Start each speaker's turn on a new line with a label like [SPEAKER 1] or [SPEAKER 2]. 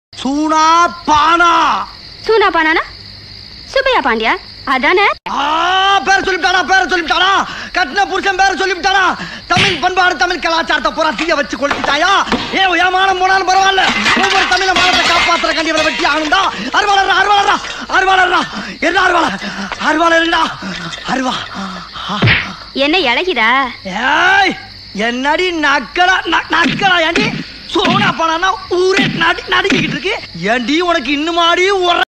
[SPEAKER 1] சூனா பானா
[SPEAKER 2] சூனா பானானா சுப்பையா பாண்டியா அதானே
[SPEAKER 1] ஆ பேர சொல்லிவிட்டானா பேர சொல்லிவிட்டானா கட்டின புருஷன் பேர சொல்லிவிட்டானா தமிழ் பண்பாடு தமிழ் கலாச்சாரத்தை பூரா தீய வச்சு கொளுத்திட்டாயா ஏ ஏமானம் போனாலும் பரவாயில்ல ஒவ்வொரு தமிழ மானத்தை காப்பாத்துற கண்டி இவரை வெட்டி ஆகணும்டா அருவாளர்ரா அருவாளர்ரா அருவாளர்ரா என்ன அருவாளர் அருவாளர்டா அருவா
[SPEAKER 2] என்ன இழகிதா
[SPEAKER 1] ஏய் என்னடி நக்கலா ந- நக்கலா ஏண்டி சோனா பானா ஊரே நடி நடுங்கிக்கிட்டு இருக்கு ஏண்டி உனக்கு இன்னுமாடி உர